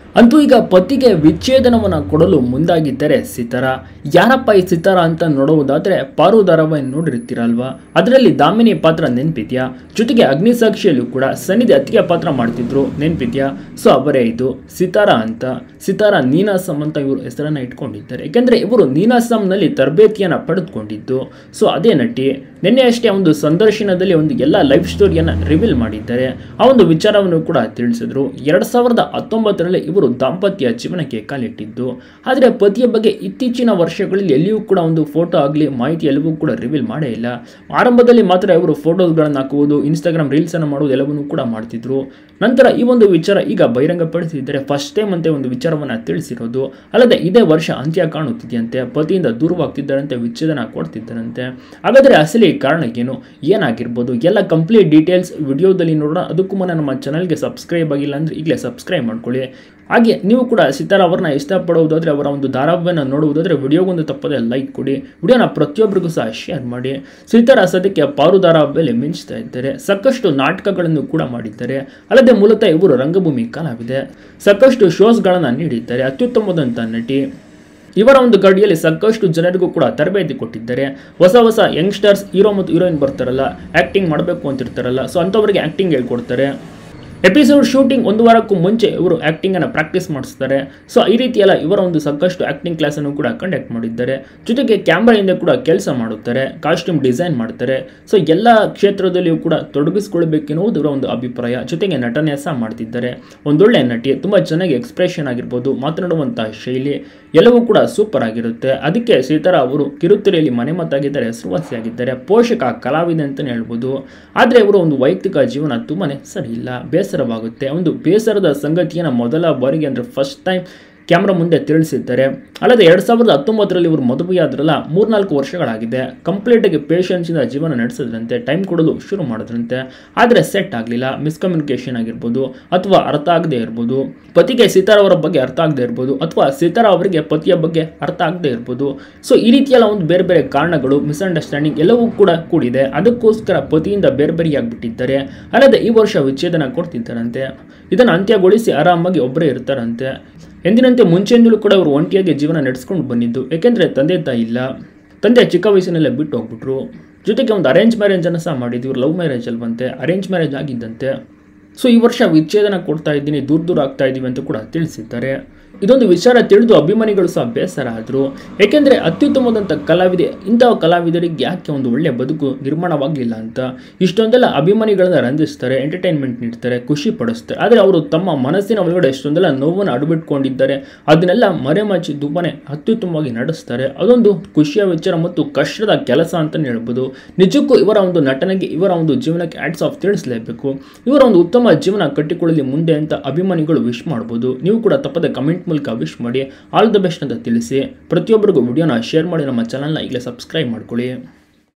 ಅಂತೂ ಈಗ ಪತಿಗೆ ವಿಚ್ಛೇದನವನ್ನು ಕೊಡಲು ಮುಂದಾಗಿದ್ದರೆ ಸಿತಾರ ಯಾರಪ್ಪ ಈ ಸಿತಾರ ಅಂತ ನೋಡುವುದಾದ್ರೆ ಪಾರು ಧಾರಾವಾಹಿ ನೋಡಿರ್ತೀರಲ್ವಾ ಅದರಲ್ಲಿ ದಾಮಿನಿ ಪಾತ್ರ ನೆನ್ಪಿದ್ಯಾ ಜೊತೆಗೆ ಅಗ್ನಿಸಾಕ್ಷಿಯಲ್ಲೂ ಕೂಡ ಸನ್ನಿಧಿ ಅತ್ತಿಗೆ ಪಾತ್ರ ಮಾಡ್ತಿದ್ರು ನೆನ್ಪಿದ್ಯಾ ಸೊ ಅವರೇ ಇದು ಸಿತಾರ ಅಂತ ಸಿತಾರ ನೀನಾಸಂ ಅಂತ ಇವರು ಹೆಸರನ್ನ ಇಟ್ಕೊಂಡಿದ್ದಾರೆ ಯಾಕೆಂದ್ರೆ ಇವರು ನೀನಾಸಂನಲ್ಲಿ ತರಬೇತಿಯನ್ನ ಪಡೆದುಕೊಂಡಿದ್ದು ಸೊ ಅದೇ ನಟಿ ನಿನ್ನೆ ಅಷ್ಟೇ ಒಂದು ಸಂದರ್ಶನದಲ್ಲಿ ಒಂದು ಎಲ್ಲ ಲೈಫ್ ಸ್ಟೋರಿಯನ್ನು ರಿವೀಲ್ ಮಾಡಿದ್ದಾರೆ ಆ ಒಂದು ವಿಚಾರವನ್ನು ಕೂಡ ತಿಳಿಸಿದ್ರು ಎರಡು ಸಾವಿರದ ಹತ್ತೊಂಬತ್ತರಲ್ಲಿ ಇವರು ದಾಂಪತ್ಯ ಜೀವನಕ್ಕೆ ಕಾಲಿಟ್ಟಿದ್ದು ಆದರೆ ಪತಿಯ ಬಗ್ಗೆ ಇತ್ತೀಚಿನ ವರ್ಷಗಳಲ್ಲಿ ಎಲ್ಲಿಯೂ ಕೂಡ ಒಂದು ಫೋಟೋ ಆಗಲಿ ಮಾಹಿತಿ ಎಲ್ಲವೂ ಕೂಡ ರಿವೀಲ್ ಮಾಡೇ ಇಲ್ಲ ಆರಂಭದಲ್ಲಿ ಮಾತ್ರ ಇವರು ಫೋಟೋಸ್ಗಳನ್ನು ಹಾಕುವುದು ಇನ್ಸ್ಟಾಗ್ರಾಮ್ ರೀಲ್ಸನ್ನು ಮಾಡುವುದು ಎಲ್ಲವನ್ನೂ ಕೂಡ ಮಾಡ್ತಿದ್ರು ನಂತರ ಈ ಒಂದು ವಿಚಾರ ಈಗ ಬಹಿರಂಗಪಡಿಸಿದ್ದಾರೆ ಫಸ್ಟ್ ಟೈಮ್ ಅಂತ ಒಂದು ವಿಚಾರವನ್ನು ತಿಳಿಸಿರೋದು ಅಲ್ಲದೆ ಇದೇ ವರ್ಷ ಅಂತ್ಯ ಕಾಣುತ್ತಿದೆಯಂತೆ ಪತಿಯಿಂದ ದೂರವಾಗ್ತಿದ್ದಾರಂತೆ ವಿಚ್ಛೇದನ ಕೊಡ್ತಿದ್ದಾರಂತೆ ಹಾಗಾದರೆ ಅಸಲಿ ಕಾರಣ ಏನು ಏನಾಗಿರ್ಬೋದು ಎಲ್ಲ ಕಂಪ್ಲೀಟ್ ಡೀಟೇಲ್ಸ್ ವಿಡಿಯೋದಲ್ಲಿ ನೋಡೋಣ ಅದಕ್ಕೂ ಮುನ್ನ ನಮ್ಮ ಚಾನಲ್ಗೆ ಸಬ್ಸ್ಕ್ರೈಬ್ ಆಗಿಲ್ಲ ಅಂದರೆ ಈಗಲೇ ಸಬ್ಸ್ಕ್ರೈಬ್ ಮಾಡ್ಕೊಳ್ಳಿ ಹಾಗೆ ನೀವು ಕೂಡ ಸಿತಾರ ಅವ್ರನ್ನ ಇಷ್ಟಪಡುವುದಾದರೆ ಅವರ ಒಂದು ಧಾರಾವಾಹಿಯನ್ನು ನೋಡುವುದಾದರೆ ವಿಡಿಯೋಗೊಂದು ತಪ್ಪದೆ ಲೈಕ್ ಕೊಡಿ ವಿಡಿಯೋನ ಪ್ರತಿಯೊಬ್ಬರಿಗೂ ಸಹ ಶೇರ್ ಮಾಡಿ ಸಿತಾರ ಸದ್ಯಕ್ಕೆ ಪಾರು ಧಾರಾವಾಹಿಯಲ್ಲಿ ಮಿಂಚ್ತಾ ಇದ್ದಾರೆ ಸಾಕಷ್ಟು ನಾಟಕಗಳನ್ನು ಕೂಡ ಮಾಡಿದ್ದಾರೆ ಅಲ್ಲದೆ ಮೂಲತಃ ಇವರು ರಂಗಭೂಮಿ ಕಲಾವಿದೆ ಸಾಕಷ್ಟು ಶೋಸ್ಗಳನ್ನು ನೀಡಿದ್ದಾರೆ ಅತ್ಯುತ್ತಮವಾದಂಥ ನಟಿ ಇವರ ಒಂದು ಗಡಿಯಲ್ಲಿ ಸಾಕಷ್ಟು ಜನರಿಗೂ ಕೂಡ ತರಬೇತಿ ಕೊಟ್ಟಿದ್ದಾರೆ ಹೊಸ ಹೊಸ ಯಂಗ್ಸ್ಟರ್ಸ್ ಹೀರೋ ಮತ್ತು ಹೀರೋಯಿನ್ ಬರ್ತಾರಲ್ಲ ಆ್ಯಕ್ಟಿಂಗ್ ಮಾಡಬೇಕು ಅಂತಿರ್ತಾರಲ್ಲ ಸೊ ಅಂಥವ್ರಿಗೆ ಆ್ಯಕ್ಟಿಂಗ್ ಹೇಳ್ಕೊಡ್ತಾರೆ ಎಪಿಸೋಡ್ ಶೂಟಿಂಗ್ ಒಂದು ವಾರಕ್ಕೂ ಮುಂಚೆ ಇವರು ಆ್ಯಕ್ಟಿಂಗನ್ನು ಪ್ರಾಕ್ಟೀಸ್ ಮಾಡಿಸ್ತಾರೆ ಸೊ ಈ ರೀತಿ ಎಲ್ಲ ಇವರ ಒಂದು ಸಾಕಷ್ಟು ಆ್ಯಕ್ಟಿಂಗ್ ಕ್ಲಾಸನ್ನು ಕೂಡ ಕಂಡಕ್ಟ್ ಮಾಡಿದ್ದಾರೆ ಜೊತೆಗೆ ಕ್ಯಾಮ್ರಾ ಹಿಂದೆ ಕೂಡ ಕೆಲಸ ಮಾಡುತ್ತಾರೆ ಕಾಸ್ಟ್ಯೂಮ್ ಡಿಸೈನ್ ಮಾಡ್ತಾರೆ ಸೊ ಎಲ್ಲ ಕ್ಷೇತ್ರದಲ್ಲಿಯೂ ಕೂಡ ತೊಡಗಿಸ್ಕೊಳ್ಬೇಕೆನ್ನುವುದು ಇವರ ಒಂದು ಅಭಿಪ್ರಾಯ ಜೊತೆಗೆ ನಟನೆ ಸಹ ಮಾಡ್ತಿದ್ದಾರೆ ಒಂದೊಳ್ಳೆ ನಟಿ ತುಂಬ ಚೆನ್ನಾಗಿ ಎಕ್ಸ್ಪ್ರೆಷನ್ ಆಗಿರ್ಬೋದು ಮಾತನಾಡುವಂಥ ಶೈಲಿ ಎಲ್ಲವೂ ಕೂಡ ಸೂಪರ್ ಆಗಿರುತ್ತೆ ಅದಕ್ಕೆ ಸೀತಾರ ಅವರು ಕಿರುತೆರೆಯಲ್ಲಿ ಮನೆ ಮತ್ತಾಗಿದ್ದಾರೆ ಹೆಸರುವಾಸಿಯಾಗಿದ್ದಾರೆ ಪೋಷಕ ಕಲಾವಿದೆ ಅಂತಲೇ ಹೇಳ್ಬೋದು ಆದರೆ ಇವರು ಒಂದು ವೈಯಕ್ತಿಕ ಜೀವನ ತುಂಬಾ ಸರಿ ಇಲ್ಲ ಬೇಸರವಾಗುತ್ತೆ ಒಂದು ಬೇಸರದ ಸಂಗತಿಯನ್ನು ಮೊದಲ ಬಾರಿಗೆ ಅಂದರೆ ಫಸ್ಟ್ ಟೈಮ್ ಕ್ಯಾಮ್ರಾ ಮುಂದೆ ತಿಳಿಸಿದ್ದಾರೆ ಅಲ್ಲದೆ ಎರಡು ಸಾವಿರದ ಹತ್ತೊಂಬತ್ತರಲ್ಲಿ ಇವರು ಮದುವೆಯಾದ್ರಲ್ಲ ಮೂರ್ನಾಲ್ಕು ವರ್ಷಗಳಾಗಿದೆ ಕಂಪ್ಲೀಟಾಗಿ ಪೇಷನ್ಸಿಂದ ಜೀವನ ನಡೆಸಿದ್ರಂತೆ ಟೈಮ್ ಕೊಡಲು ಶುರು ಮಾಡಿದ್ರಂತೆ ಆದರೆ ಸೆಟ್ ಆಗಲಿಲ್ಲ ಮಿಸ್ಕಮ್ಯುನಿಕೇಷನ್ ಆಗಿರ್ಬೋದು ಅಥವಾ ಅರ್ಥ ಆಗದೆ ಇರ್ಬೋದು ಪತಿಗೆ ಸಿತಾರ ಅವರ ಬಗ್ಗೆ ಅರ್ಥ ಆಗದೆ ಇರ್ಬೋದು ಅಥವಾ ಸಿತಾರ ಅವರಿಗೆ ಪತಿಯ ಬಗ್ಗೆ ಅರ್ಥ ಆಗದೆ ಇರ್ಬೋದು ಸೊ ಈ ರೀತಿಯೆಲ್ಲ ಒಂದು ಬೇರೆ ಬೇರೆ ಕಾರಣಗಳು ಮಿಸ್ಅಂಡರ್ಸ್ಟ್ಯಾಂಡಿಂಗ್ ಎಲ್ಲವೂ ಕೂಡ ಕೂಡಿದೆ ಅದಕ್ಕೋಸ್ಕರ ಪತಿಯಿಂದ ಬೇರೆ ಬೇರೆಯಾಗಿಬಿಟ್ಟಿದ್ದಾರೆ ಅಲ್ಲದೆ ಈ ವರ್ಷ ವಿಚ್ಛೇದನ ಕೊಡ್ತಿದ್ದಾರಂತೆ ಇದನ್ನು ಅಂತ್ಯಗೊಳಿಸಿ ಆರಾಮಾಗಿ ಒಬ್ಬರೇ ಇರ್ತಾರಂತೆ ಎಂದಿನಂತೆ ಮುಂಚೆಯಿಂದಲೂ ಕೂಡ ಅವರು ಒಂಟಿಯಾಗಿ ಜೀವನ ನಡೆಸ್ಕೊಂಡು ಬಂದಿದ್ದು ಏಕೆಂದರೆ ತಂದೆ ತಾಯಿ ಇಲ್ಲ ತಂದೆ ಚಿಕ್ಕ ವಯಸ್ಸಿನಲ್ಲೇ ಬಿಟ್ಟು ಹೋಗ್ಬಿಟ್ರು ಜೊತೆಗೆ ಒಂದು ಅರೇಂಜ್ ಮ್ಯಾರೇಜನ್ನು ಸಹ ಮಾಡಿದ್ದು ಇವ್ರು ಲವ್ ಮ್ಯಾರೇಜ್ ಅಲ್ವಂತೆ ಅರೇಂಜ್ ಮ್ಯಾರೇಜ್ ಆಗಿದ್ದಂತೆ ಸೊ ಈ ವರ್ಷ ವಿಚ್ಛೇದನ ಕೊಡ್ತಾ ಇದ್ದೀನಿ ದೂರ ದೂರ ಆಗ್ತಾ ಇದ್ದೀವಿ ಅಂತ ಕೂಡ ತಿಳಿಸಿದ್ದಾರೆ ಇದೊಂದು ವಿಚಾರ ತಿಳಿದು ಅಭಿಮಾನಿಗಳು ಸಹ ಬೇಸರ ಆದರು ಏಕೆಂದರೆ ಅತ್ಯುತ್ತಮವಾದಂಥ ಕಲಾವಿದೆ ಇಂತಹ ಕಲಾವಿದರಿಗೆ ಯಾಕೆ ಒಂದು ಒಳ್ಳೆಯ ಬದುಕು ನಿರ್ಮಾಣವಾಗಲಿಲ್ಲ ಅಂತ ಇಷ್ಟೊಂದೆಲ್ಲ ಅಭಿಮಾನಿಗಳನ್ನ ರಂಜಿಸ್ತಾರೆ ಎಂಟರ್ಟೈನ್ಮೆಂಟ್ ನೀಡ್ತಾರೆ ಖುಷಿ ಪಡಿಸ್ತಾರೆ ಆದರೆ ಅವರು ತಮ್ಮ ಮನಸ್ಸಿನ ಒಳಗಡೆ ಎಷ್ಟೊಂದೆಲ್ಲ ನೋವನ್ನು ಅಡಬಿಟ್ಕೊಂಡಿದ್ದಾರೆ ಅದನ್ನೆಲ್ಲ ಮರೆಮಾಚಿ ತುಂಬಾ ಅತ್ಯುತ್ತಮವಾಗಿ ನಡೆಸ್ತಾರೆ ಅದೊಂದು ಖುಷಿಯ ವಿಚಾರ ಮತ್ತು ಕಷ್ಟದ ಕೆಲಸ ಅಂತಲೇ ಹೇಳ್ಬೋದು ನಿಜಕ್ಕೂ ಇವರ ಒಂದು ನಟನೆಗೆ ಇವರ ಒಂದು ಜೀವನಕ್ಕೆ ಆ್ಯಡ್ಸ್ ಆಫ್ ತಿಳಿಸಲೇಬೇಕು ಇವರ ಒಂದು ಉತ್ತಮ ಜೀವನ ಕಟ್ಟಿಕೊಳ್ಳಲಿ ಮುಂದೆ ಅಂತ ಅಭಿಮಾನಿಗಳು ವಿಶ್ ಮಾಡ್ಬೋದು ನೀವು ಕೂಡ ತಪ್ಪದೆ ಕಮೆಂಟ್ ಮೂಲಕ ವಿಶ್ ಮಾಡಿ ಆಲ್ ದ ಬೆಸ್ಟ್ ಅಂತ ತಿಳಿಸಿ ಪ್ರತಿಯೊಬ್ಬರಿಗೂ ವಿಡಿಯೋನ ಶೇರ್ ಮಾಡಿ ನಮ್ಮ ಚಾನಲ್ನ ಈಗಲೇ ಸಬ್ಸ್ಕ್ರೈಬ್ ಮಾಡ್ಕೊಳ್ಳಿ